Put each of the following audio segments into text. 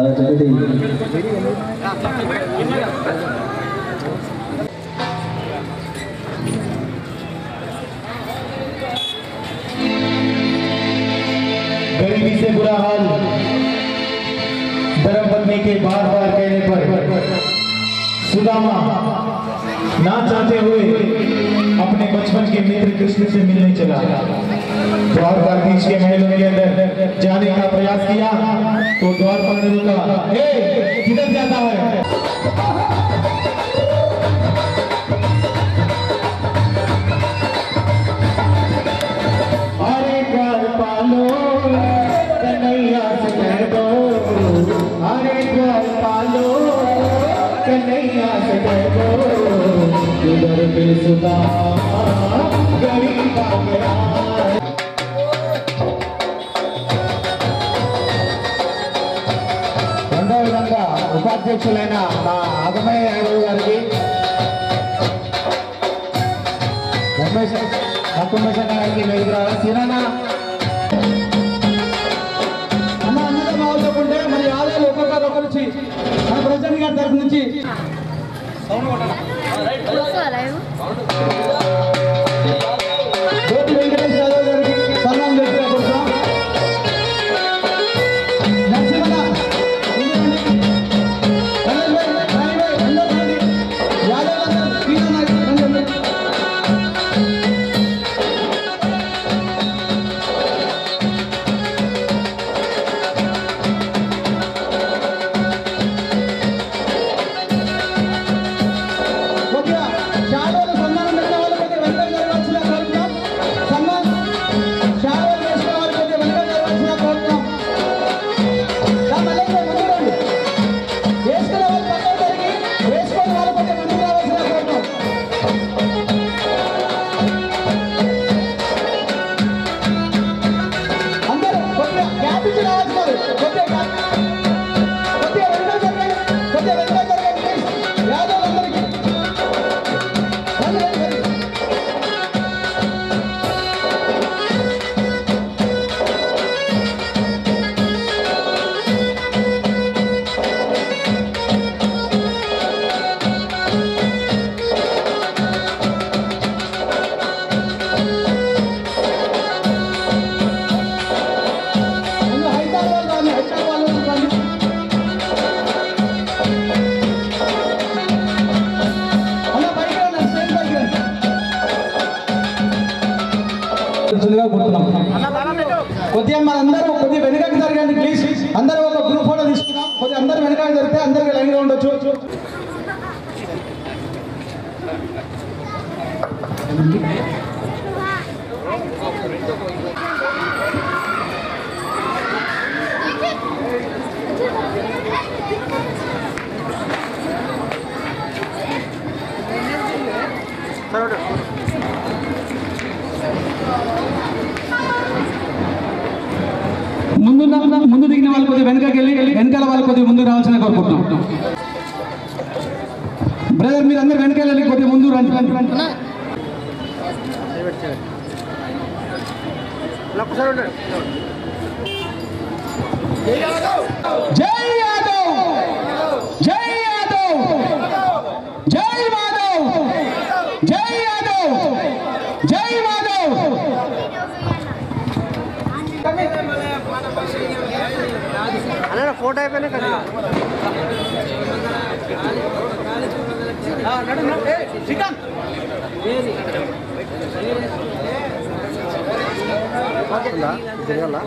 చాలా చక్కటి गरीबी से बुरा हाल धर्म पत्नी के बार बार कहने पर सुदामा ना चाहते हुए अपने बचपन के मित्र कृष्ण से मिलने चला द्वारकाधीश के महलों के अंदर जाने का प्रयास किया तो द्वारपाल ने रोका "ए, किधर जाता है अरे द्वार पालो कन्हैया से कह दो अरे द्वार पालो कन्हैया से कह दो उधर पे सुधा गरीब आ गया రెండో విధంగా ఉపాధ్యక్షులైన మా ఆగమయ్య యాదవ్ గారికి రమేష్ రమేష్ గారికి వేదిక రావాలి సీనన్న అన్న అందరం బాగుంటే మరి ఆదాయాలు ఒక్కొక్కరు ఒకరు వచ్చి మన ప్రెసిడెంట్ గారి తరఫు నుంచి జ్యోతి వెంకటేష్ యాదవ్ గారికి సన్మానం చేసిన కోరుతున్నాం నరసింహన్న, ముందు రండి. రండి, రండి, అందరూ రండి. యాదవ్ అందరూ, సీనన్న, రండి, రండి. కొద్దిగా షాడోలు సన్మానం పెట్టిన వాళ్ళు కొద్దిగా వెంటనే జరగాల్సిన కోరుతున్నాం సన్మానం షాడోలు వేసిన వాళ్ళు కొద్దిగా వెంటనే జరగాల్సిన కోరుతున్నాం రా మళ్ళీ ఇక్కడ ముందుకు రండి. వేసుకునే వాళ్ళు పక్కన జరిగి వేసుకునే వాళ్ళు కొద్దిగా ముందుకు రావాల్సిన కోరుతున్నాం అందరూ కొద్దిగా గ్యాప్ ఇచ్చి రావాల్సిన వాళ్ళు. కొద్దిగా గ్యాప్ కొద్దిగా వెంటనే జరగండి కొద్దిగా వెంటనే జరగండి ప్లీజ్ యాదవ్ అందరికీ రండి, రండి, రండి. ముందు హైదరాబాద్ వాళ్ళు హైదరాబాద్ వాళ్ళు రండి. అన్న పైకి రండి స్టేజ్ పైకి రండి తెలుసుగా కోరుతున్నాం. కొద్దిగా మనందరూ కొద్దిగా వెనకకి జరగండి ప్లీజ్ అందరూ ఒక గ్రూప్ ఫోటో తీసుకుందాం కొద్దిగా అందరూ వెనకకి జరిగితే అందరికి లైన్ గా ఉండొచ్చు ముందు ముందు దిగిన వాళ్ళు కొద్దిగా వెనకకి వెళ్ళి వెనకాల వాళ్ళు కొద్దిగా ముందు రావాల్సిన కోరుకుంటున్నాం బ్రదర్ మీరు అందరు వెనకాల వెళ్ళి కొద్దిగా ముందు రండి రండి రండి జై యాదవ్ జై యాదవ్ జై మాధవ్ జై యాదవ్ జై మాధవ్ ఫోటో అయిపోయినా కదా జరగాల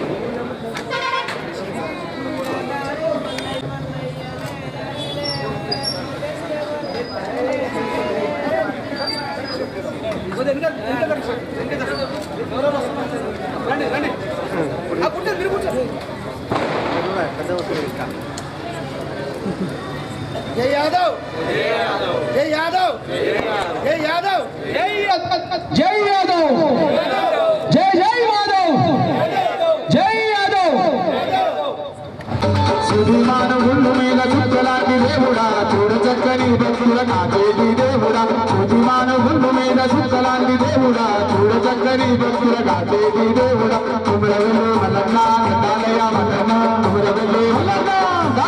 పెద్ద వస్తుంది ఇంకా జై యాదవ్ జై యాదవ్ జై యాదవ్ జై యాదవ్ జై జై మాధవ్ జై యాదవ్ సుధిమాన గుండు మీద చుక్కలాంటి దేవుడా చూడ చక్కని భక్తుల కాకేటి దేవుడా సుధిమాన గుండు మీద చుక్కలాంటి దేవుడా చూడ చక్కని భక్తుల కాకేటి దేవుడా కుమరవెల్లు మల్లన్న కట్టాలయ మల్లన్న కుమరవెల్లు మల్లన్న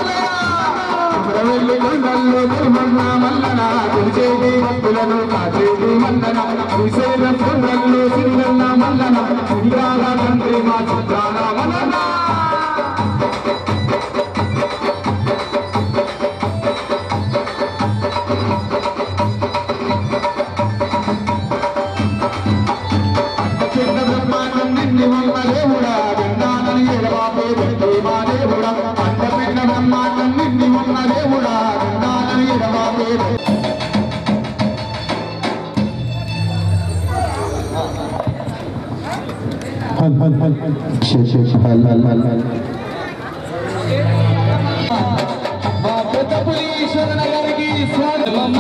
సూళ్ళల్లో ధర్మన్న మల్లన కొలిచేది భక్తులను కాచేది మల్లన విశేష సూళ్ళల్లో సిరిగన్న మల్లన చిత్రాల తండ్రి మా చిత్రాల మల్లన చిన్న బ్రహ్మాండం నిండి ఉన్న దేవుడా విన్నానని ఎడవాపే పెట్టి మా దేవుడా అంత చిన్న బ్రహ్మాండం నిండి ఉన్న దేవుడా విన్నానని ఎడవాపే మా పెద్దపులీశ్వరన గారికి స్వాగతం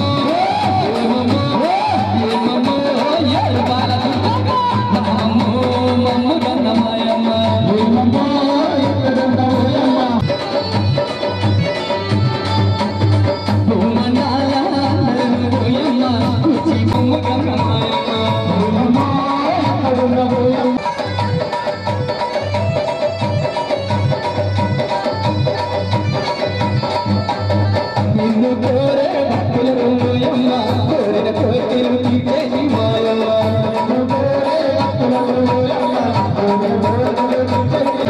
నిన్ను కోరే భక్తులను యమ్మ కోరిన కోరికలు తీర్చేది మాయమ్మ నిన్ను కోరే భక్తులను యమ్మ కోరిన కోరికలు తీర్చేది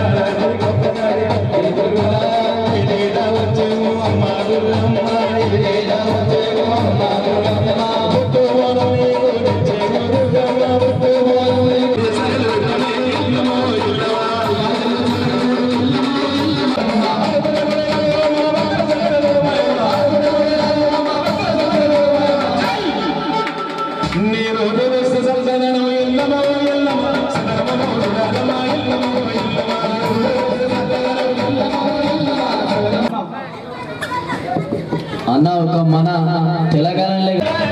అన్న ఒక మన తెలంగాణలో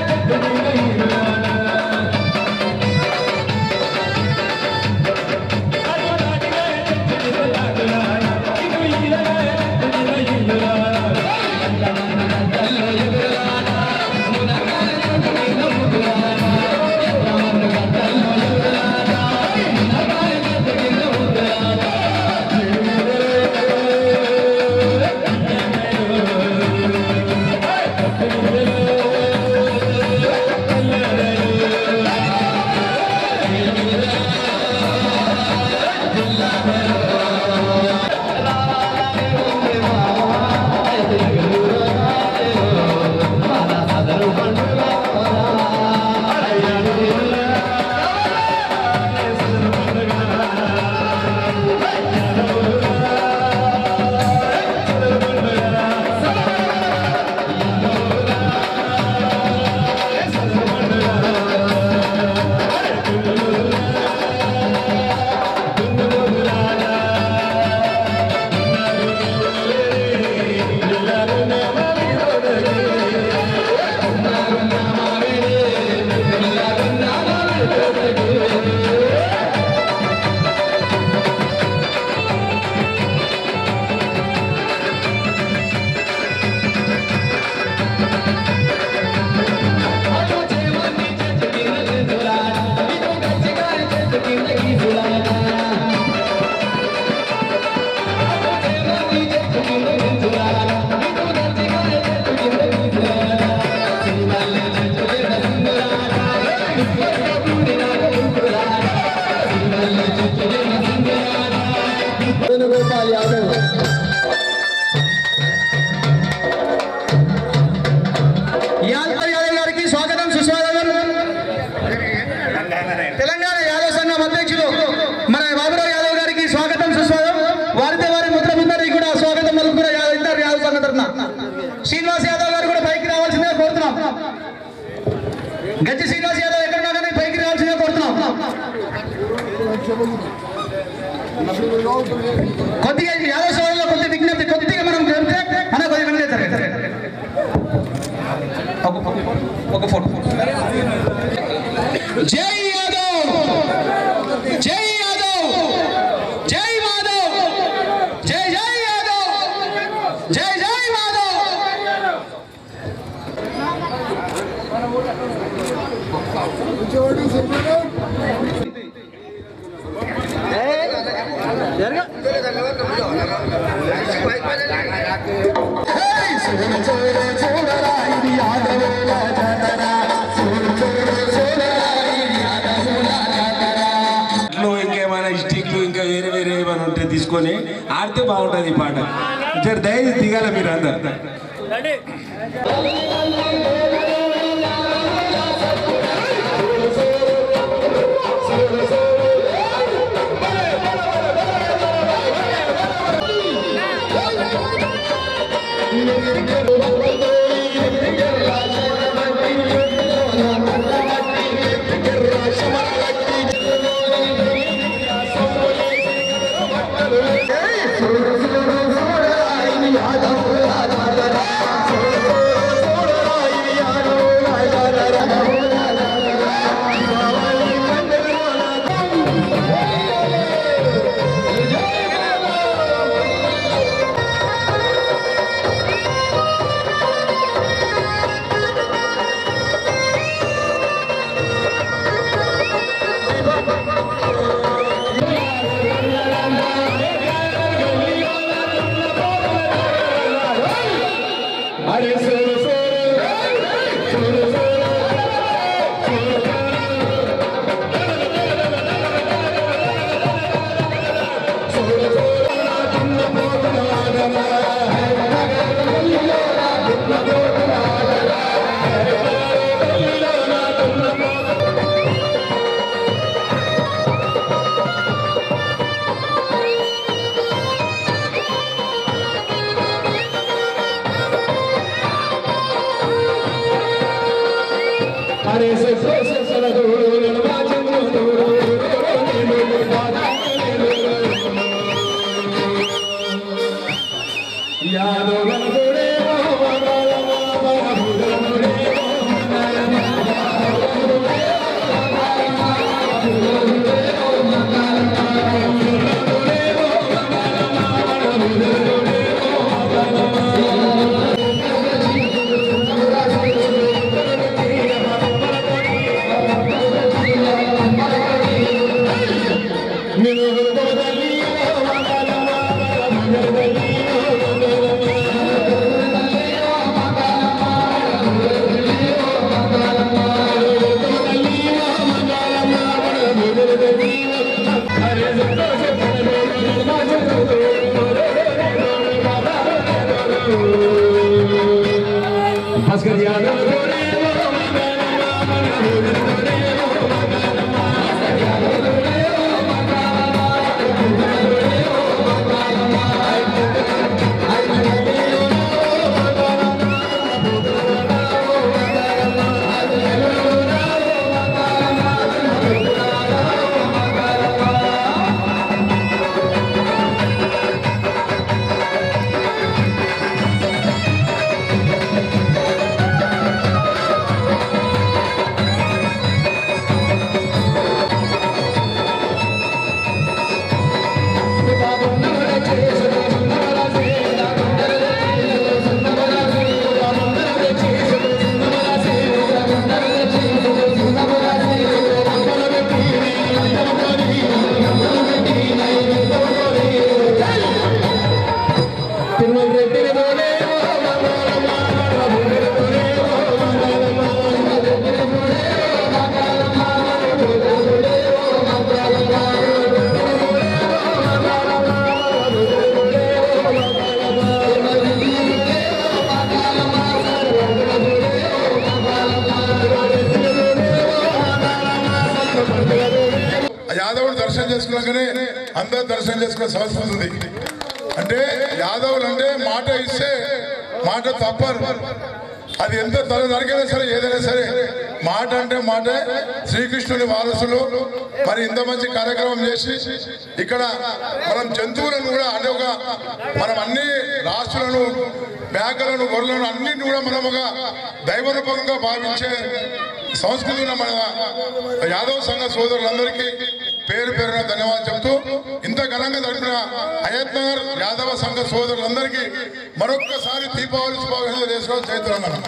వేణుగోపాల్ యాదవ్ యాదవ్ యాదవ్ గారికి స్వాగతం సుస్వాగతం తెలంగాణ యాదవ్ సంఘం అధ్యక్షులు మన బాబురావు యాదవ్ గారికి స్వాగతం సుస్వాగతం వారితో వారి ముద్ర బృందానికి కూడా స్వాగతం పలుకుతున్న యాదవ్ ఇద్దరు యాదవ్ సంఘం తరఫున శ్రీనివాస్ యాదవ్ గారు కూడా పైకి రావాల్సిందిగా కోరుతున్నాం గజ్జి శ్రీనివాస్ యాదవ్ ఎక్కడ కానీ పైకి రావాల్సిందిగా కోరుతున్నాం కొద్దిగా ఈ యాదవ్ సోదరులో కొద్ది విజ్ఞప్తి కొద్దిగా మనం చెప్తే అన్న కొద్దిగా వినలేదు సరే ఒక ఒక ఫోటో జై యాదవ్ జై యాదవ్ జై మాధవ్ జై జై యాదవ్ జై జై మాధవ్ జరగ Hey, పాటలు ఇంకా వేరే వేరే ఏమైనా ఉంటే తీసుకొని ఆడితే బాగుంటుంది ఈ పాట జర దయచేసి దిగాల మీరు అందరు యాదవుడు దర్శనం చేసుకున్నాకనే అందరూ దర్శనం చేసుకునే సంస్కృతి ఉంది అంటే యాదవులు అంటే మాట ఇస్తే మాట తప్పరు అది ఎంత తల నరికైనా సరే ఏదైనా సరే మాట అంటే మాట శ్రీకృష్ణుని వారసులు మరి ఇంత మంచి కార్యక్రమం చేసి ఇక్కడ మనం జంతువులను కూడా అంటే ఒక మనం అన్ని రాష్ట్రాలను మేకలను గొర్రెలను అన్నింటిని కూడా మనం ఒక దైవ రూపంగా భావించే సంస్కృతి ఉన్న మన యాదవ సంఘ సోదరులందరికీ పేరు పేరున ధన్యవాదాలు చెప్తూ ఇంత ఘనంగా జరిపిన అయత్ నగర్ యాదవ సంఘ సోదరులందరికీ మరొక్కసారి దీపావళి శుభాకాంక్షలు చేసుకోవాలి చేస్తున్నాం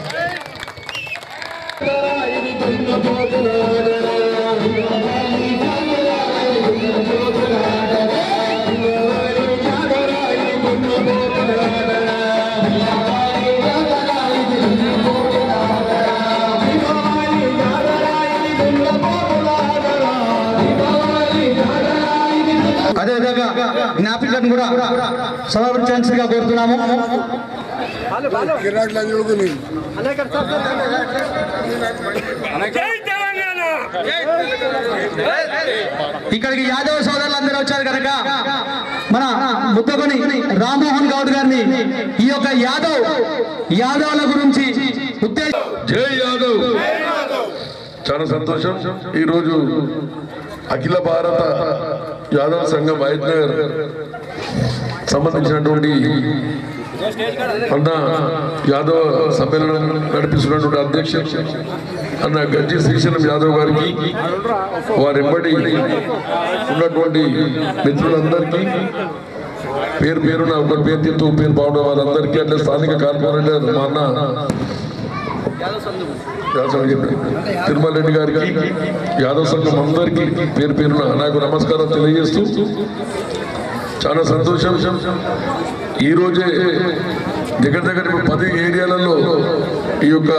అదేవిధంగా జ్ఞాపికను కూడా సమర్పించాల్సిందిగా కోరుతున్నాము అనే ఇక్కడ సార్ ఇక్కడికి యాదవ సోదరులు అందరూ వచ్చారు కనుక మన ముద్దకొని రామ్మోహన్ గౌడ్ గారిని ఈ యొక్క యాదవ్ యాదవుల గురించి ఉద్దేశ జై యాదవ్ చాలా సంతోషం ఈరోజు అఖిల భారత యాదవ్ సంఘం వైద్యనగర్ సంబంధించినటువంటి అన్న యాదవ్ సమ్మేళనం నడిపిస్తున్నటువంటి అధ్యక్షుడు అన్న గజ్జి శ్రీశైలం యాదవ్ గారికి వారెంబడి ఉన్నటువంటి మిత్రులందరికీ పేరు పేరున ఒక పేరు తింటూ పేరు బాగుండే వారందరికీ అంటే స్థానిక కార్పొరేటర్ మా అన్న యాదవ్ గారికి, తిరుమల రెడ్డి గారికి యాదవ్ సంఘం అందరికీ పేరు పేరున నాకు నమస్కారం తెలియజేస్తూ చాలా సంతోషం ఈ రోజే దగ్గర దగ్గర ఇప్పుడు పది ఏరియాలలో ఈ యొక్క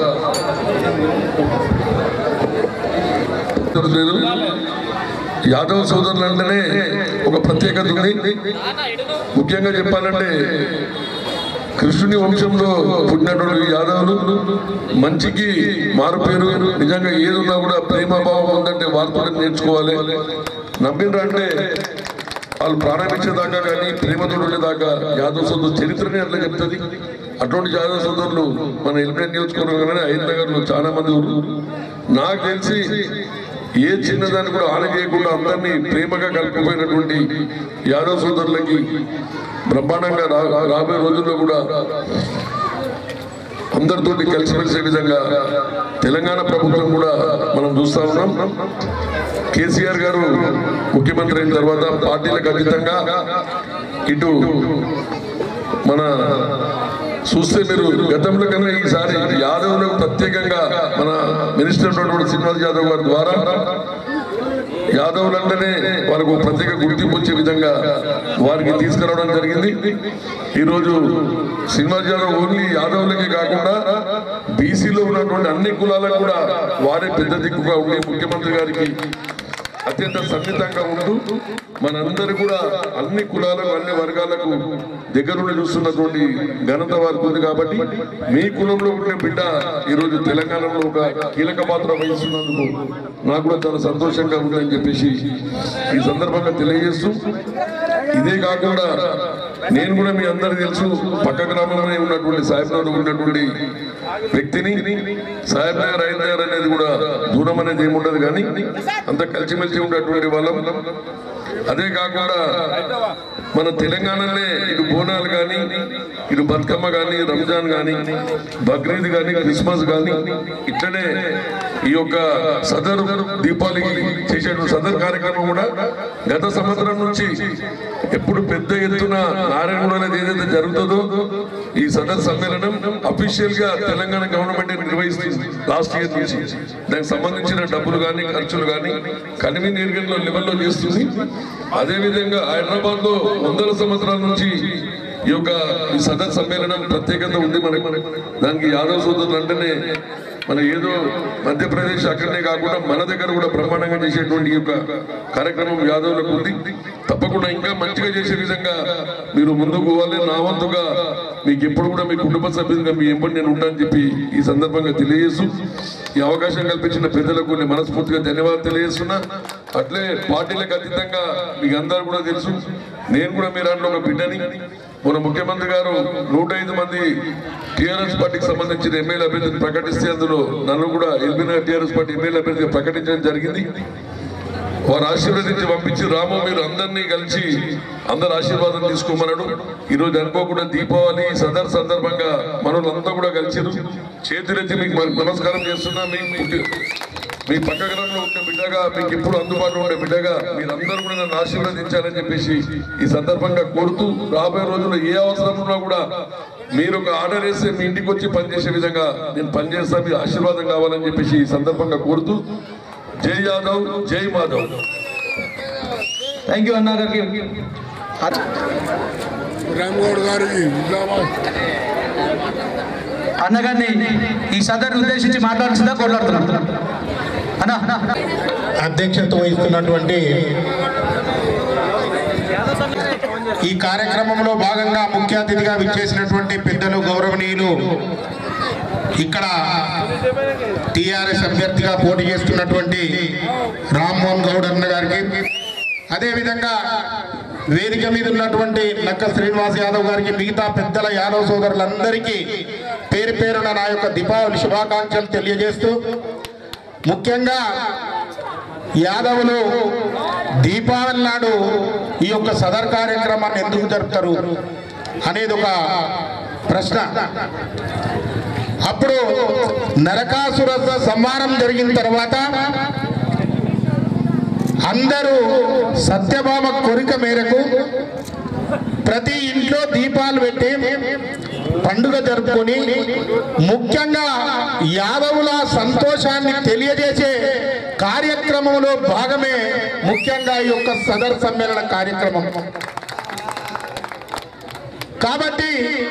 లేదు యాదవ్ సోదరులు అంటేనే ఒక ప్రత్యేకత ఉంది ముఖ్యంగా చెప్పాలంటే కృష్ణుని వంశంలో పుట్టినటువంటి యాదవులు మంచికి మారు పేరు నిజంగా ఏది ఉన్నా కూడా ప్రేమభావం ఉందంటే వాళ్ళతో నేర్చుకోవాలి నమ్మిండ్రు అంటే వాళ్ళు ప్రాణం ఇచ్చేదాకా కానీ ప్రేమతో ఉండేదాకా యాదవ్ సోదరు చరిత్రనే అట్లా చెప్తుంది అటువంటి యాదవ్ సోదరులు మన ఎలిమినేట్ నియోజకవర్గంలోనే ఐదు నగర్లో చాలా మంది ఉన్నారు నాకు తెలిసి ఏ చిన్నదాన్ని కూడా ఆన చేయకుండా అందరినీ ప్రేమగా కలుపుకుపోయినటువంటి యాదవ్ సోదరులకి బ్రహ్మాండంగా రా- రాబోయే రోజుల్లో కూడా అందరితోటి కలిసిమెలిసే విధంగా తెలంగాణ ప్రభుత్వం కూడా మనం చూస్తా ఉన్నాం కేసీఆర్ గారు ముఖ్యమంత్రి అయిన తర్వాత పార్టీలకు అతీతంగా ఇటు మన చూస్తే మీరు గతంలో కన్నా ఈసారి యాదవ్లకు ప్రత్యేకంగా మన మినిస్టర్ ఉన్నటువంటి శ్రీనివాస్ యాదవ్ గారి ద్వారా యాదవులు అంటేనే వారికి ఒక ప్రత్యేక గుర్తింపు వచ్చే విధంగా వారికి తీసుకురావడం జరిగింది ఈరోజు శ్రీనివాస్ యాదవ్ ఓన్లీ యాదవులకే కాకుండా బీసీలో ఉన్నటువంటి అన్ని కులాలకు కూడా వారే పెద్ద దిక్కుగా ఉండి ముఖ్యమంత్రి గారికి అత్యంత సన్నిహితంగా ఉంటూ మనందరూ కూడా అన్ని కులాలకు అన్ని వర్గాలకు దగ్గరుండి చూస్తున్నటువంటి ఘనత వారికి ఉంది కాబట్టి మీ కులంలో ఉండే బిడ్డ ఈరోజు తెలంగాణలో ఒక కీలక పాత్ర వహిస్తున్నందుకు నాకు కూడా చాలా సంతోషంగా ఉందని చెప్పేసి ఈ సందర్భంగా తెలియజేస్తూ ఇదే కాకుండా నేను కూడా మీ అందరికీ తెలుసు పక్క గ్రామంలోనే ఉన్నటువంటి సాహెబ్నగర్ ఉన్నటువంటి వ్యక్తిని సాహెబ్ నగర్ ఐదు నగర్ అనేది కూడా దూరం అనేది ఏముండదు కానీ అంత కలిసిమెలిసి ఉన్నటువంటి వాళ్ళం అదే కాకుండా మన తెలంగాణలోనే ఇటు బోనాలు కానీ ఇటు బతుకమ్మ కానీ రంజాన్ కానీ బక్రీద్ కానీ క్రిస్మస్ కానీ ఇట్లనే ఈ యొక్క సదర్ దీపావళికి చేసేటువంటి సదర్ కార్యక్రమం కూడా గత సంవత్సరం నుంచి ఎప్పుడు పెద్ద ఎత్తున నారాయణగూడ అనేది ఏదైతే జరుగుతుందో ఈ సదర్ సమ్మేళనం అఫీషియల్ గా తెలంగాణ గవర్నమెంట్ నిర్వహిస్తుంది లాస్ట్ ఇయర్ నుంచి దానికి సంబంధించిన డబ్బులు కానీ ఖర్చులు కానీ కన్వీనియర్ లెవెల్లో చేస్తుంది అదే విధంగా హైదరాబాద్ లో వందల సంవత్సరాల నుంచి ఈ యొక్క ఈ సదర్ సమ్మేళనం ప్రత్యేకత ఉంది మనకి దానికి యాదవ్ సోదరులు అంటేనే మన ఏదో మధ్యప్రదేశ్ అక్కడనే కాకుండా మన దగ్గర కూడా బ్రహ్మాండంగా చేసేటువంటి ఈ యొక్క కార్యక్రమం యాదవులకు ఉంది తప్పకుండా ఇంకా మంచిగా చేసే విధంగా మీరు ముందుకు పోవాలి నా వంతుగా మీకు ఎప్పుడు కూడా మీ కుటుంబ సభ్యులుగా మీ ఎంపటి నేను ఉంటానని చెప్పి ఈ సందర్భంగా తెలియజేస్తూ ఈ అవకాశం కల్పించిన పెద్దలకు నేను మనస్ఫూర్తిగా ధన్యవాదాలు తెలియజేస్తున్నా అట్లే పార్టీలకు అతీతంగా మీకు అందరూ కూడా తెలుసు నేను కూడా మీ దాంట్లో ఒక బిడ్డని మన ముఖ్యమంత్రి గారు నూట ఐదు మంది టీఆర్ఎస్ పార్టీకి సంబంధించిన ఎమ్మెల్యే అభ్యర్థిని ప్రకటిస్తే అందులో నన్ను కూడా ఎల్బీ టీఆర్ఎస్ పార్టీ ఎమ్మెల్యే అభ్యర్థిగా ప్రకటించడం జరిగింది వారు ఆశీర్వదించి పంపించి రాము మీరు అందరినీ కలిసి అందరు ఆశీర్వాదం తీసుకోమన్నాడు ఈ రోజు అనుకోకుండా దీపావళి సదర్ సందర్భంగా మనోళ్ళంతా కూడా కలిసిరు చేతులెత్తి మీకు మరి నమస్కారం చేస్తున్నా మీకు పుట్టి- మీ పక్క గ్రామంలో ఉండే బిడ్డగా మీకు ఎప్పుడు అందుబాటులో ఉండే బిడ్డగా మీరందరూ కూడా నన్ను ఆశీర్వదించాలని చెప్పేసి ఈ సందర్భంగా కోరుతూ రాబోయే రోజుల్లో ఏ అవసరం ఉన్నా కూడా మీరు ఒక ఆర్డర్ వేస్తే మీ ఇంటికి వచ్చి పనిచేసే విధంగా నేను పనిచేస్తా మీ ఆశీర్వాదం కావాలని చెప్పేసి ఈ సందర్భంగా కోరుతూ జై యాదవ్ జై మాధవ్ థ్యాంక్ యూ అన్నా గారికి రామగౌడ్ గారికి నిజామాబాద్ అన్నగారిని ఈ సదర్ని ఉద్దేశించి మాట్లాడుతుందా కొట్లాడుతున్నాం అన్నా అధ్యక్షత వహిస్తున్నటువంటి ఈ కార్యక్రమంలో భాగంగా ముఖ్య అతిథిగా విచ్చేసినటువంటి పెద్దలు గౌరవనీయులు ఇక్కడ టిఆర్ఎస్ అభ్యర్థిగా పోటీ చేస్తున్నటువంటి రామ్మోహన్ గౌడ్ అన్న గారికి అదేవిధంగా వేదిక మీద ఉన్నటువంటి నక్క శ్రీనివాస్ యాదవ్ గారికి మిగతా పెద్దల యాదవ్ సోదరులందరికీ పేరు పేరున నా యొక్క దీపావళి శుభాకాంక్షలు తెలియజేస్తూ ముఖ్యంగా యాదవులు దీపావళి నాడు ఈ యొక్క సదర్ కార్యక్రమాన్ని ఎందుకు జరుపుతారు అనేది ఒక ప్రశ్న అప్పుడు నరకాసుర సంహారం జరిగిన తర్వాత అందరూ సత్యభామ కోరిక మేరకు ప్రతి ఇంట్లో దీపాలు పెట్టి పండుగ జరుపుకొని ముఖ్యంగా యాదవుల సంతోషాన్ని తెలియజేసే కార్యక్రమంలో భాగమే ముఖ్యంగా ఈ యొక్క సదర్ సమ్మేళన కార్యక్రమం కాబట్టి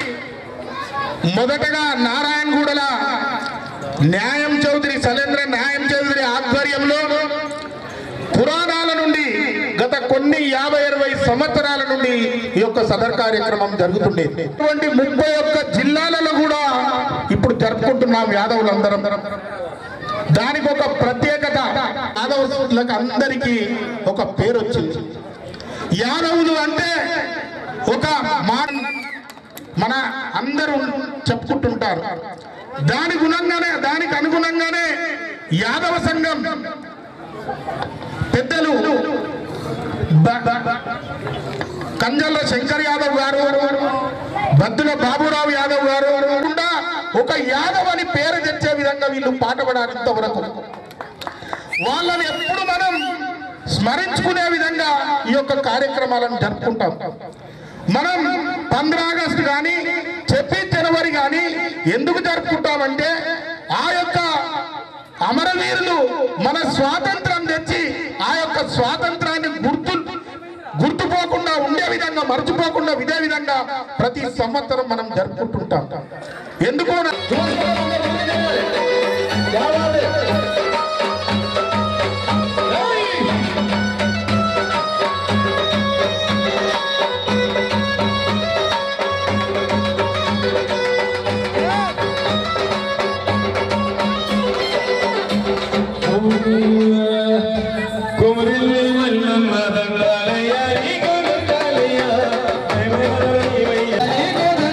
మొదటగా నారాయణగూడల న్యాయం చౌదరి శైలేంద్ర న్యాయం చౌదరి ఆధ్వర్యంలో పురాణాల నుండి గత కొన్ని యాభై ఇరవై సంవత్సరాల నుండి ఈ యొక్క సదర్ కార్యక్రమం జరుగుతుండేది ఇటువంటి ముప్పై ఒక్క జిల్లాలలో కూడా ఇప్పుడు జరుపుకుంటున్నాం యాదవులందరం దానికి ఒక ప్రత్యేకత యాదవులకు అందరికీ ఒక పేరు వచ్చింది యాదవులు అంటే ఒక మాట మన అందరూ చెప్పుకుంటుంటారు దాని గుణంగానే దానికి అనుగుణంగానే యాదవ సంఘం పెద్దలు బ- కంజల్ల శంకర్ యాదవ్ గారు బద్దుల బాబురావు యాదవ్ గారు కాకుండా ఒక యాదవ్ అని పేరు తెచ్చే విధంగా వీళ్ళు పాటపడారు వరకు వాళ్ళని ఎప్పుడు మనం స్మరించుకునే విధంగా ఈ యొక్క కార్యక్రమాలను జరుపుకుంటాం మనం పంద్ర ఆగస్టు కానీ చెప్పి జనవరి కానీ ఎందుకు జరుపుకుంటామంటే ఆ యొక్క అమరవీరులు మన స్వాతంత్రం తెచ్చి ఆ యొక్క స్వాతంత్రాన్ని గుర్తు గుర్తుపోకుండా ఉండే విధంగా మర్చిపోకుండా ఇదే విధంగా ప్రతి సంవత్సరం మనం జరుపుకుంటుంటాం ఎందుకు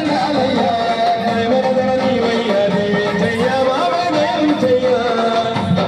జయ బాబా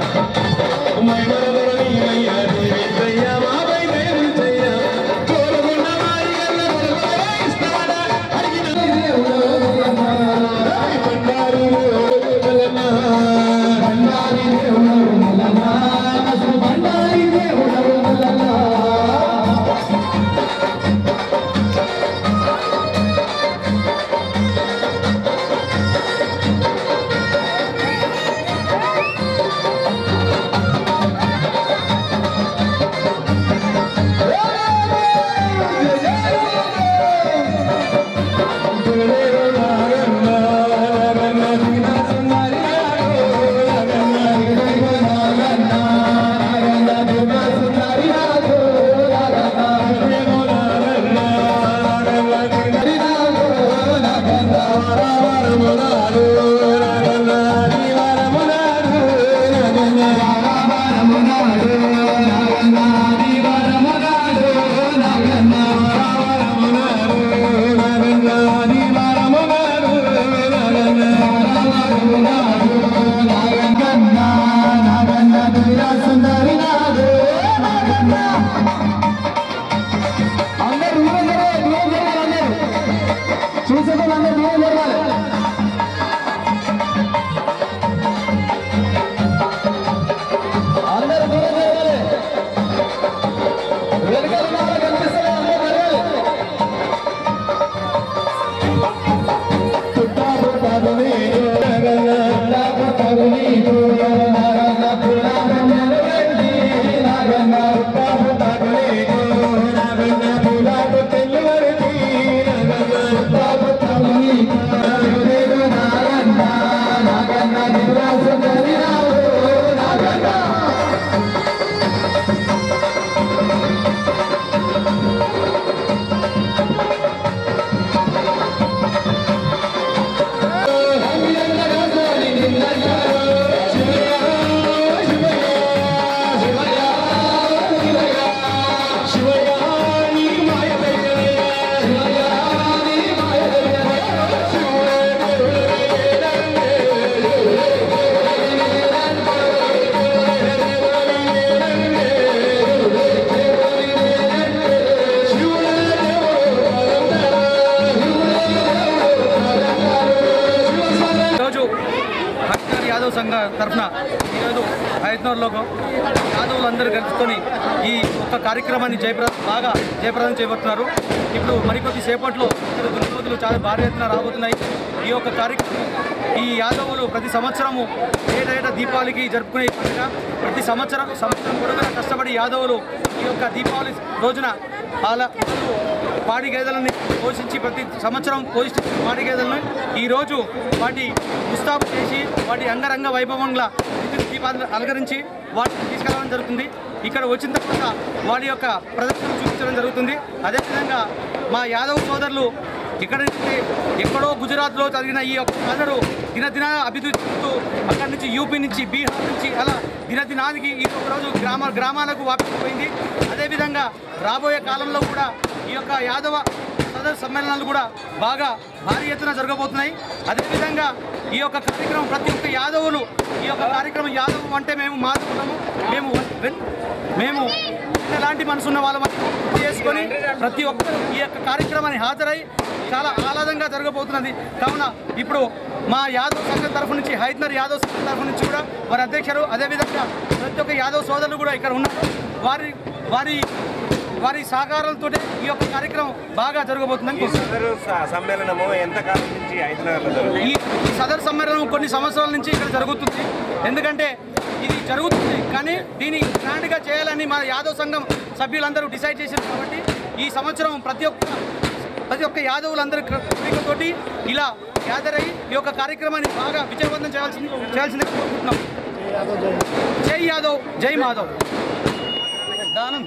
తరఫున ఈరోజు హైదరాబాద్లో యాదవులందరూ కలుసుకొని ఈ ఒక్క కార్యక్రమాన్ని జయప్రదం బాగా జయప్రదం చేయబోతున్నారు ఇప్పుడు మరికొద్ది సేపట్లో ఇక్కడ దుర్గతులు చాలా భారీ ఎత్తున రాబోతున్నాయి ఈ యొక్క కార్యక్రమం ఈ యాదవులు ప్రతి సంవత్సరము ఏటేటా దీపావళికి జరుపుకునే ఈ పండుగ ప్రతి సంవత్సరం సంవత్సరం పొడుగునా కష్టపడి యాదవులు ఈ యొక్క దీపావళి రోజున వాళ్ళ పాడి గేదెలని పోషించి ప్రతి సంవత్సరం పోషించే పాడి గేదెలను ఈరోజు వాటి ముస్తాబు చేసి వాటి అంగరంగ వైభవంగా విద్యుత్ దీపాలను అలంకరించి వాటిని తీసుకెళ్ళడం జరుగుతుంది ఇక్కడ వచ్చిన తర్వాత వాటి యొక్క ప్రదర్శన చూపించడం జరుగుతుంది అదేవిధంగా మా యాదవ్ సోదరులు ఇక్కడ నుంచి ఎక్కడో గుజరాత్లో జరిగిన ఈ యొక్క కథడు దినదిన అభివృద్ధి చెందుతూ అక్కడి నుంచి యూపీ నుంచి బీహార్ నుంచి అలా దినదినానికి ఈ ఒక రోజు గ్రామ గ్రామాలకు వాపిపోయింది అదేవిధంగా రాబోయే కాలంలో కూడా ఈ యొక్క యాదవ సదర్ సమ్మేళనాలు కూడా బాగా భారీ ఎత్తున జరగబోతున్నాయి అదేవిధంగా ఈ యొక్క కార్యక్రమం ప్రతి ఒక్క యాదవులు ఈ యొక్క కార్యక్రమం యాదవ్ అంటే మేము మారుతున్నాము మేము వెన్- మేము ఎలాంటి మనసున్న వాళ్ళం గుర్తు చేసుకొని ప్రతి ఒక్కరు ఈ యొక్క కార్యక్రమాన్ని హాజరై చాలా ఆహ్లాదంగా జరగబోతున్నది కావున ఇప్పుడు మా యాదవ్ సంఘం తరఫు నుంచి హైదర్ యాదవ్ సంఘం తరఫు నుంచి కూడా వారి అధ్యక్షులు అదేవిధంగా ప్రతి ఒక్క యాదవ్ సోదరులు కూడా ఇక్కడ ఉన్నారు వారి వారి వారి సహకారంతో ఈ యొక్క కార్యక్రమం బాగా జరగబోతుందని కోరుతున్నాను. సమ్మేళనము ఎంత కాలం నుంచి హైదరాబాద్లో జరుగుతుంది ఈ ఈ సదర్ సమ్మేళనం కొన్ని సంవత్సరాల నుంచి ఇక్కడ జరుగుతుంది ఎందుకంటే ఇది జరుగుతుంది కానీ దీన్ని గ్రాండ్గా చేయాలని మా యాదవ్ సంఘం సభ్యులందరూ డిసైడ్ చేశారు కాబట్టి ఈ సంవత్సరం ప్రతి ఒక్క ప్రతి ఒక్క యాదవులందరూ కోరికతోటి ఇలా గ్యాదర్ అయ్యి ఈ యొక్క కార్యక్రమాన్ని బాగా విజయవంతం చేయాల్సింది చేయాల్సిందిగా కోరుకుంటున్నాం జై యాదవ్ జై మాధవ్ దానం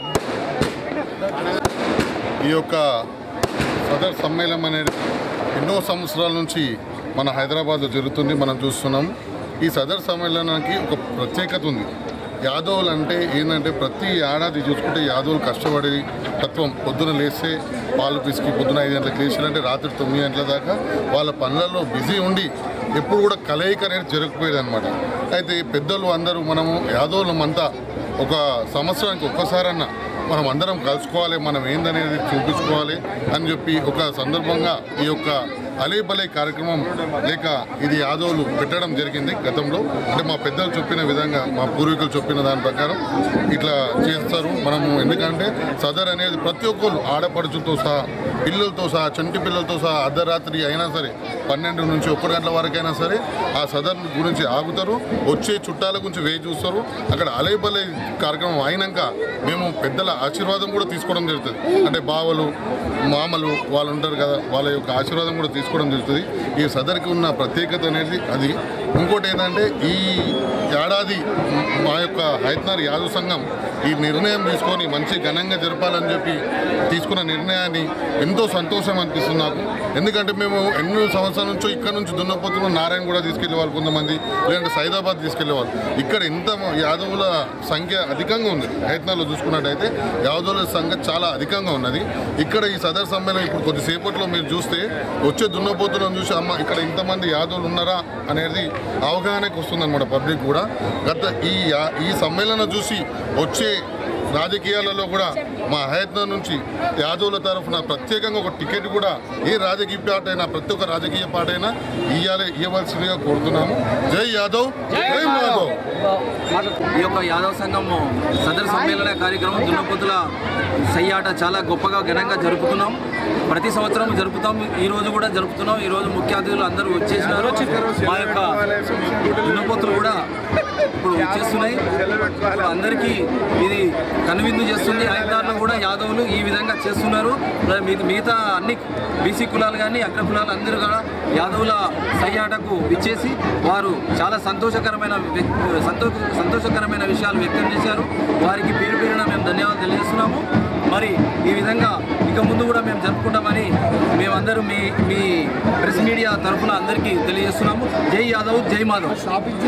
ఈ యొక్క సదర్ సమ్మేళనం అనేది ఎన్నో సంవత్సరాల నుంచి మన హైదరాబాద్లో జరుగుతుంది మనం చూస్తున్నాం ఈ సదర్ సమ్మేళనానికి ఒక ప్రత్యేకత ఉంది యాదవులు అంటే ఏంటంటే ప్రతి ఏడాది చూసుకుంటే యాదవులు కష్టపడి తత్వం పొద్దున లేస్తే పాలు పిసికి పొద్దున ఐదు గంటలకు లేచారంటే రాత్రి తొమ్మిది గంటల దాకా వాళ్ళ పనులలో బిజీ ఉండి ఎప్పుడు కూడా కలయిక అనేది జరగకపోయేది అనమాట అయితే పెద్దలు అందరూ మనము యాదవులమంతా ఒక సంవత్సరానికి ఒక్కసారన్నా మనం అందరం కలుసుకోవాలి మనం ఏందనేది చూపించుకోవాలి అని చెప్పి ఒక సందర్భంగా ఈ యొక్క అలే బలే కార్యక్రమం లేక ఇది యాదవులు పెట్టడం జరిగింది గతంలో అంటే మా పెద్దలు చెప్పిన విధంగా మా పూర్వీకులు చెప్పిన దాని ప్రకారం ఇట్లా చేస్తారు మనము ఎందుకంటే సదర్ అనేది ప్రతి ఒక్కరు ఆడపడుచులతో సహా పిల్లలతో సహా చంటి పిల్లలతో సహా అర్ధరాత్రి అయినా సరే పన్నెండు నుంచి ఒక్కటి గంటల వరకైనా సరే ఆ సదర్ గురించి ఆగుతారు వచ్చే చుట్టాల గురించి వేచి చూస్తారు అక్కడ అలే బలే కార్యక్రమం అయినాక మేము పెద్దల ఆశీర్వాదం కూడా తీసుకోవడం జరుగుతుంది అంటే బావలు మామలు వాళ్ళు ఉంటారు కదా వాళ్ళ యొక్క ఆశీర్వాదం కూడా తీసుకోవడం జరుగుతుంది ఈ సదర్కి ఉన్న ప్రత్యేకత అనేది అది ఇంకోటి ఏంటంటే ఈ ఏడాది మా యొక్క హైత్నార్ యాదవ్ సంఘం ఈ నిర్ణయం తీసుకొని మంచి ఘనంగా జరపాలని చెప్పి తీసుకున్న నిర్ణయాన్ని ఎంతో సంతోషం అనిపిస్తుంది నాకు ఎందుకంటే మేము ఎన్నో సంవత్సరాల నుంచో ఇక్కడ నుంచి దున్నపోతున్న నారాయణ కూడా తీసుకెళ్లే వాళ్ళు కొంతమంది లేదంటే సైదాబాద్ తీసుకెళ్లే వాళ్ళు ఇక్కడ ఎంత యాదవుల సంఖ్య అధికంగా ఉంది హైత్నార్లో చూసుకున్నట్టయితే యాదవుల సంఖ్య చాలా అధికంగా ఉన్నది ఇక్కడ ఈ సదర్ సమ్మేళనం ఇప్పుడు కొద్దిసేపట్లో మీరు చూస్తే వచ్చే దున్నపోతులను చూసి అమ్మ ఇక్కడ ఇంతమంది యాదవులు ఉన్నారా అనేది అవగాహనకు వస్తుందన్నమాట పబ్లిక్ కూడా గత ఈ యా- ఈ సమ్మేళనం చూసి వచ్చే రాజకీయాలలో కూడా మా హయత్నం నుంచి యాదవుల తరఫున ప్రత్యేకంగా ఒక టికెట్ కూడా ఏ రాజకీయ పార్టీ అయినా ప్రతి ఒక్క రాజకీయ పార్టీ అయినా ఇవ్వాలి ఇవ్వవలసిందిగా కోరుతున్నాము జై యాదవ్ జై మాధవ్ ఈ యొక్క యాదవ్ సంఘం సదర్ సమ్మేళన కార్యక్రమం దున్నపోతుల సయ్యాట చాలా గొప్పగా ఘనంగా జరుపుతున్నాం ప్రతి సంవత్సరం జరుపుతాం ఈ రోజు కూడా జరుపుతున్నాం ఈ రోజు ముఖ్య అతిథులు అందరూ వచ్చేసినారు మా యొక్క దున్నపోతులు కూడా ఇప్పుడు వచ్చేస్తున్నాయి ఇప్పుడు అందరికీ ఇది కనువిందు చేస్తుంది హైదరాబాద్లో కూడా యాదవులు ఈ విధంగా చేస్తున్నారు మరి మిగ- మిగతా అన్ని బీసీ కులాలు కానీ అగ్ర కులాలు అందరూ కూడా యాదవుల సయ్యాటకు ఇచ్చేసి వారు చాలా సంతోషకరమైన వ్యక్- సంతో సంతోషకరమైన విషయాలు వ్యక్తం చేశారు వారికి పేరు పేరున మేము ధన్యవాదాలు తెలియజేస్తున్నాము మరి ఈ విధంగా ఇక ముందు కూడా మేము జరుపుకుంటామని మేమందరూ మీ మీ ప్రెస్ మీడియా తరఫున అందరికీ తెలియజేస్తున్నాము జై యాదవ్ జై మాధవ్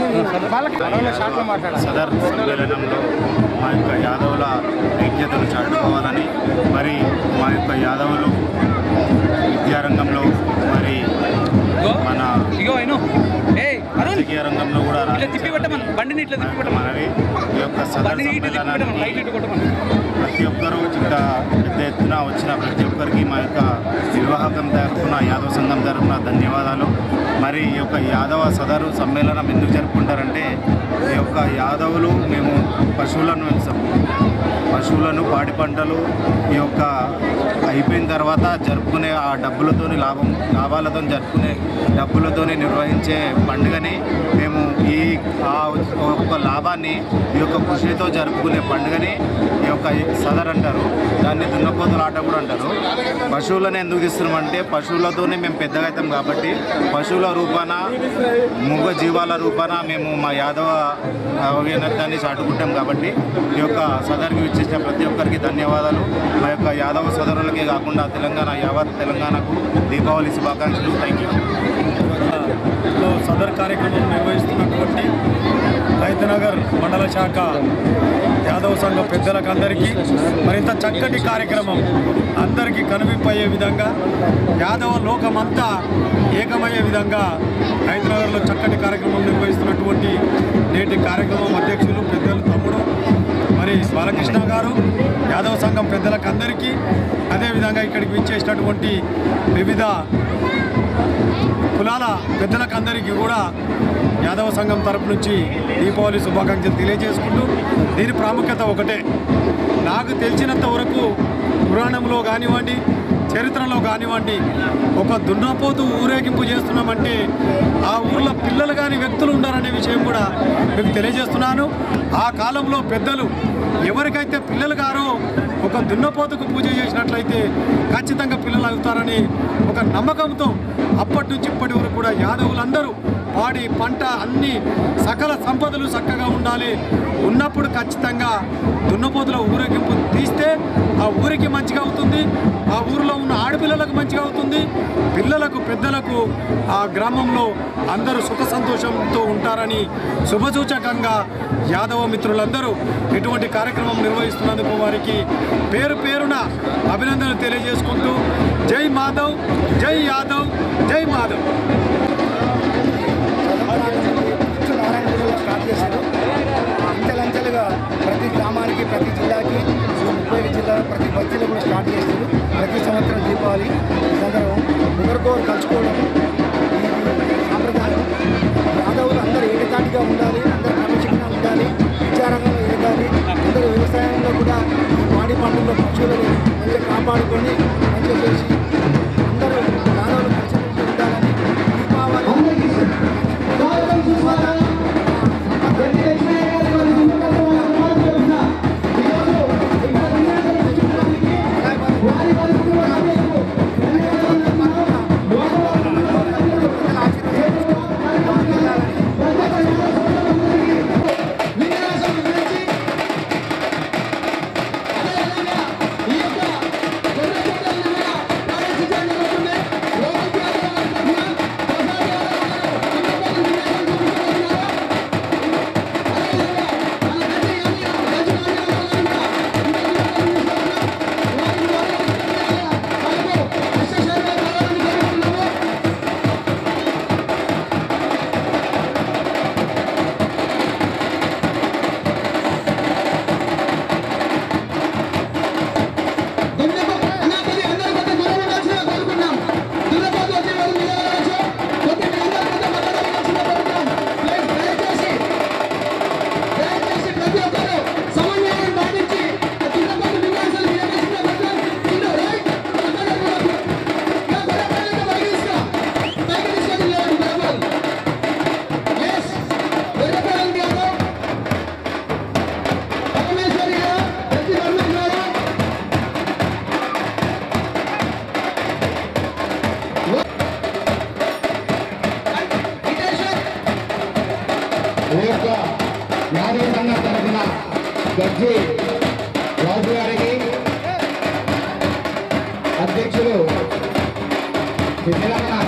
సదర్ సమ్మేళనంలో మా యొక్క యాదవుల ఐక్యతను చాటుకోవాలని మరి మా యొక్క యాదవులు విద్యారంగంలో మరి మన రాజకీయ రంగంలో కూడా ఇట్లా తిప్పి పెట్టమను బండిని ఇట్లా తిప్పి పెట్టమను మనవి ఈ యొక్క సదర్ బండిని ఇటు తిప్పి పెట్టమను లైట్ ఇటు కొట్టమను ప్రతి ఒక్కరూ ఇంత పెద్ద ఎత్తున వచ్చిన ప్రతి ఒక్కరికి మా యొక్క నిర్వాహకం తరఫున యాదవ సంఘం తరఫున ధన్యవాదాలు మరి ఈ యొక్క యాదవ సదరు సమ్మేళనం ఎందుకు జరుపుకుంటారంటే ఈ యొక్క యాదవులు మేము పశువులను వెళ్తాం పశువులను పాడి పంటలు ఈ యొక్క అయిపోయిన తర్వాత జరుపుకునే ఆ డబ్బులతోని లాభం లాభాలతో జరుపుకునే డబ్బులతోని నిర్వహించే పండుగని మేము ఈ ఆ ఒక్క లాభాన్ని ఈ యొక్క కృషితో జరుపుకునే పండుగని ఈ యొక్క సదర్ అంటారు దాన్ని దున్నపోతుల ఆట కూడా అంటారు పశువులను ఎందుకు తీస్తున్నామంటే పశువులతోనే మేము పెద్దగా అవుతాం కాబట్టి పశువుల రూపాన మూగ జీవాల రూపాన మేము మా యాదవ అవ్యనర్థాన్ని చాటుకుంటాం కాబట్టి ఈ యొక్క సదర్కి ఇచ్చేసిన ప్రతి ఒక్కరికి ధన్యవాదాలు మా యొక్క యాదవ సోదరులకే కాకుండా తెలంగాణ యావత్ తెలంగాణకు దీపావళి శుభాకాంక్షలు థ్యాంక్ యూ లో సదర్ కార్యక్రమం నిర్వహిస్తున్నటువంటి రైతునగర్ మండల శాఖ యాదవ సంఘ పెద్దలకు అందరికీ మరింత చక్కటి కార్యక్రమం అందరికీ కనువిప్పయ్యే విధంగా యాదవ లోకమంతా ఏకమయ్యే విధంగా రైతునగర్లో చక్కటి కార్యక్రమం నిర్వహిస్తున్నటువంటి నేటి కార్యక్రమం అధ్యక్షులు పెద్దలు తమ్ముడు మరి బాలకృష్ణ గారు యాదవ సంఘం పెద్దలకు అందరికీ అదేవిధంగా ఇక్కడికి విచ్చేసినటువంటి వివిధ కులాల పెద్దలకు అందరికీ కూడా యాదవ సంఘం తరపు నుంచి దీపావళి శుభాకాంక్షలు తెలియజేసుకుంటూ దీని ప్రాముఖ్యత ఒకటే నాకు తెలిసినంత వరకు పురాణంలో కానివ్వండి చరిత్రలో కానివ్వండి ఒక దున్నపోతు ఊరేగింపు చేస్తున్నామంటే ఆ ఊర్లో పిల్లలు కానీ వ్యక్తులు ఉండాలనే విషయం కూడా మీకు తెలియజేస్తున్నాను ఆ కాలంలో పెద్దలు ఎవరికైతే పిల్లలు గారో ఒక దున్నపోతుకు పూజ చేసినట్లయితే ఖచ్చితంగా పిల్లలు అవుతారని ఒక నమ్మకంతో అప్పటి నుంచి ఇప్పటి వరకు కూడా యాదవులందరూ పాడి పంట అన్ని సకల సంపదలు చక్కగా ఉండాలి ఉన్నప్పుడు ఖచ్చితంగా దున్నపోతుల ఊరేగింపు తీస్తే ఆ ఊరికి మంచిగా అవుతుంది ఆ ఊరిలో ఉన్న ఆడపిల్లలకు మంచిగా అవుతుంది పిల్లలకు పెద్దలకు ఆ గ్రామంలో అందరూ సుఖ సంతోషంతో ఉంటారని శుభసూచకంగా యాదవ మిత్రులందరూ ఇటువంటి కార్యక్రమం నిర్వహిస్తున్నందుకు వారికి పేరు పేరున అభినందనలు తెలియజేసుకుంటూ జై మాధవ్ జై యాదవ్ జై మాధవ్ స్టార్ట్ చేశారు అంచెలంచెలుగా ప్రతి గ్రామానికి ప్రతి జిల్లాకి ఈ ముప్పై జిల్లా ప్రతి బస్తీలో కూడా స్టార్ట్ చేశారు ప్రతి సంవత్సరం దీపావళి అందరం ఒకరికొకరు కలుసుకోవడం ఇది సాంప్రదాయం యాదవులు అందరూ ఏకతాటిగా ఉండాలి అందరూ క్రమశిక్షణ ఉండాలి విచారంగా ఎదగాలి అందరూ వ్యవసాయంలో కూడా ఈ పాడి పంటల్లో పశువులను మంచిగా కాపాడుకొని మంచిగా చేసి అందరూ యాదవులు కలిసి ఉండాలని దీపావళి ఈ యొక్క యాదవ సంఘం తరఫున జడ్జి రాజు గారికి అధ్యక్షులు శ్రీ తెలంగాణ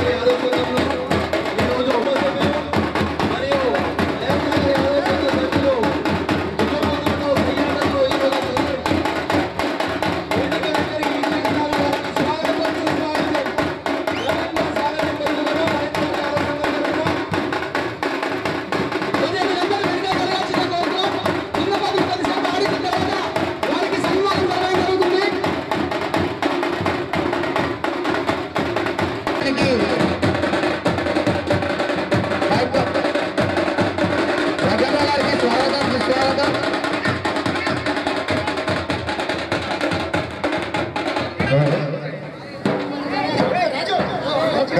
యాదవ్ సంఘంలో ఈరోజు ఉప సభ్యులు మరియు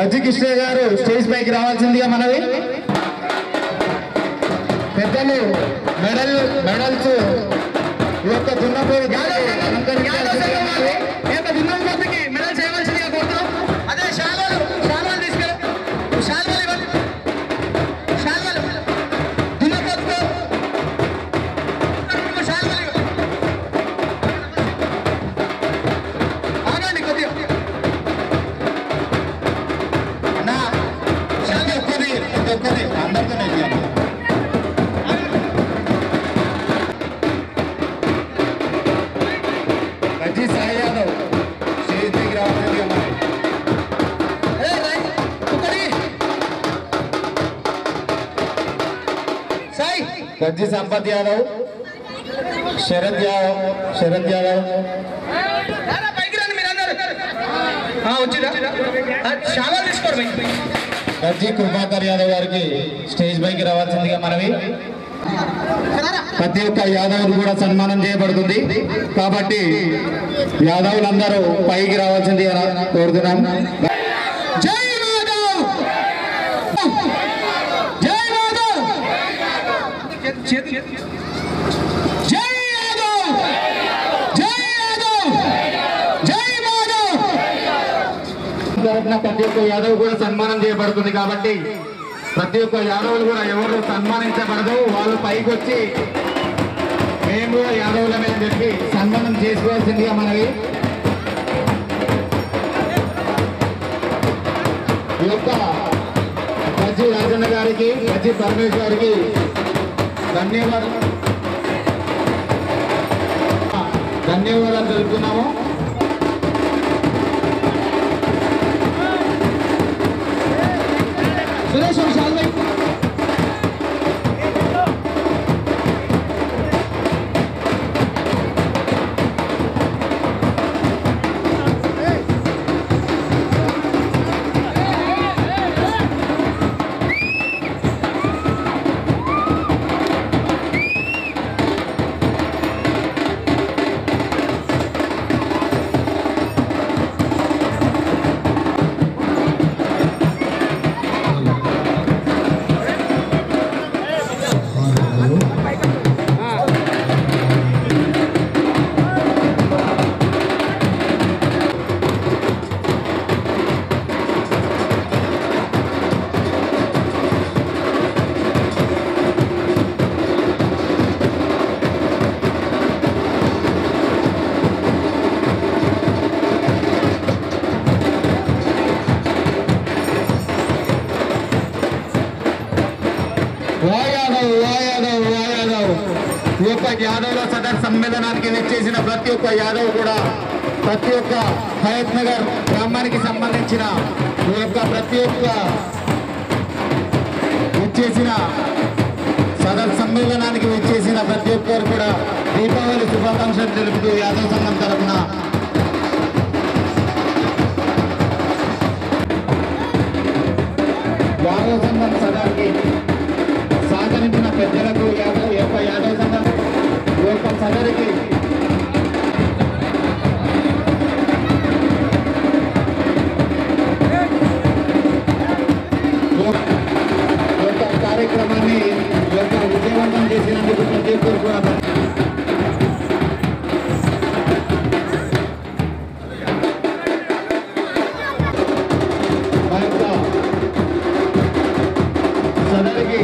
గజ్జి కృష్ణ గారు స్టేజ్ పైకి రావాల్సిందిగా మనవి పెద్దలు మెడల్ మెడల్స్ ఈ యొక్క దున్నపోయి మెడల్ చేయవలసిందిగా కోరుతాం అదే శాల్వాలు శాల్వాలు తీసుకెళ్ళి శాల్వాలు ఇవ్వండి శాల్వాలు దున్నపోతుకో శాల్వాలు ఇవ్వండి ఆగండి కొద్దిగా నా శాల్వ ఒక్కది ఒక్కది అందరితో నెగ్గాను గజ్జి సాయి యాదవ్ స్టేజ్ పైకి రావాల్సిందిగా మనవి సాయి గజ్జి సంపత్ యాదవ్ శరద్ యాదవ్ శరద్ యాదవ్ రారా, పైకి రండి మీరందరూ ఆ, వచ్చిరా ఆ, శాల్వాలు తీసుకోరు పైకి గజ్జి కృపాకర్ యాదవ్ గారికి స్టేజ్ పైకి రావాల్సిందిగా మనవి ప్రతి ఒక్క యాదవ్ కూడా సన్మానం చేయబడుతుంది కాబట్టి యాదవులందరూ పైకి రావాల్సిందిగా కోరుతున్నాం జై మాధవ్ జై మాధవ్ జై యాదవ్ జై యాదవ్ జై మాధవ్ తరఫున ప్రతి ఒక్క యాదవ్ కూడా సన్మానం చేయబడుతుంది కాబట్టి ప్రతి ఒక్క యాదవులు కూడా ఎవరు సన్మానించబడదు వాళ్ళు పైకి వచ్చి మేము కూడా యాదవులమే అని చెప్పి సన్మానం చేసుకోవాల్సిందిగా మనవి ఈ యొక్క గజ్జి రాజన్న గారికి గజ్జి పరమేశ్వర్ గారికి ధన్యవాదాలు ధన్యవాదాలు తెలుపుతున్నాము సురేష్ ఒక శాల్వా ఇవ్వు. వా యాదవ్ వా యాదవ్ వా యాదవ్ ఈ యొక్క యాదవ్ల సదర్ సమ్మేళనానికి విచ్చేసిన ప్రతి ఒక్క యాదవ్ కూడా ప్రతి ఒక్క హయత్ నగర్ గ్రామానికి సంబంధించిన ఈ యొక్క ప్రతి ఒక్క విచ్చేసిన సదర్ సమ్మేళనానికి విచ్చేసిన ప్రతి ఒక్కరు కూడా దీపావళి శుభాకాంక్షలు తెలుపుతూ యాదవ్ సంఘం తరఫున యాదవ్ సంఘం సదర్కి సహకరించిన పెద్దలకు యాదవ్ ఈ యొక్క యాదవ్ సంఘం ఈ యొక్క సదరికి ఈ యొక్క కార్యక్రమాన్ని ఈ యొక్క విజయవంతం చేసినందుకు ప్రతి ఒక్కరు కూడా మా యొక్క సదరికి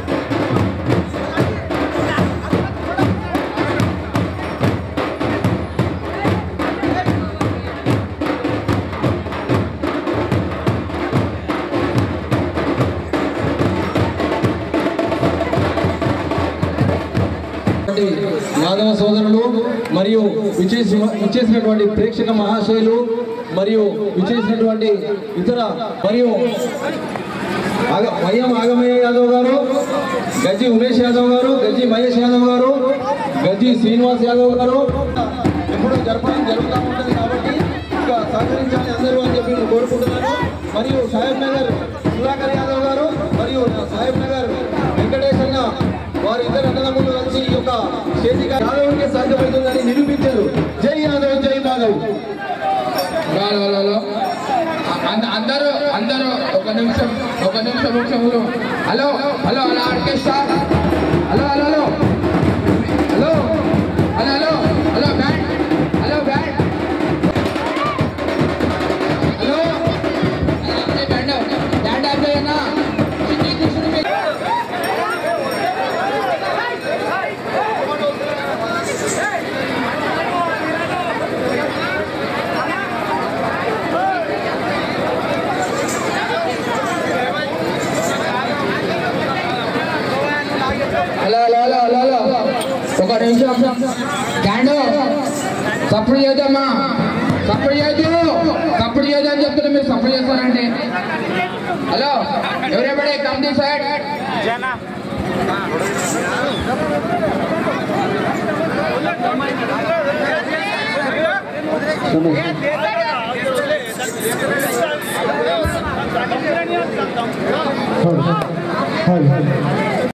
యాదవ సోదరులు మరియు విచ్చేసి విచ్చేసినటువంటి ప్రేక్షక మహాశయులు మరియు విచ్చేసినటువంటి ఇతర మరియు ఆగ- వయ్యం ఆగమయ్య యాదవ్ గారు గజ్జి ఉమేష్ యాదవ్ గారు గజ్జి మహేష్ యాదవ్ గారు గజ్జి శ్రీనివాస్ యాదవ్ గారు ఎప్పుడూ జరపడం జరుగుతూ ఉంటుంది కాబట్టి ఇక సహకరించాలి అందరూ అని చెప్పి నేను కోరుకుంటున్నాను మరియు సాహెబ్ నగర్ సుధాకర్ యాదవ్ గారు మరియు సాహెబ్ నగర్ వెంకటేష్ అన్న వారి ఇద్దరు అన్నదమ్ములు కలిసి ఈ యొక్క స్టేజీ యాదవ్కి సాధ్యమవుతుందని నిరూపించారు జై యాదవ్ జై మాధవ్ అందరూ అందరూ నిమిషం ఒక నిమిషం hello hello hello orchestra hello hello hello hello hello hello hello band hello band hello band band ఆపేయన్నా hello hello hello hello hello ఒక నిమిషం క్యాండో సపోర్ట్ చేద్దామా సపోర్ట్ చేయొద్దు సపోర్ట్ చేయొద్దు అని చెప్తున్నా మీరు సపోర్ట్ చేస్తారంటే hello everybody come the side hi hi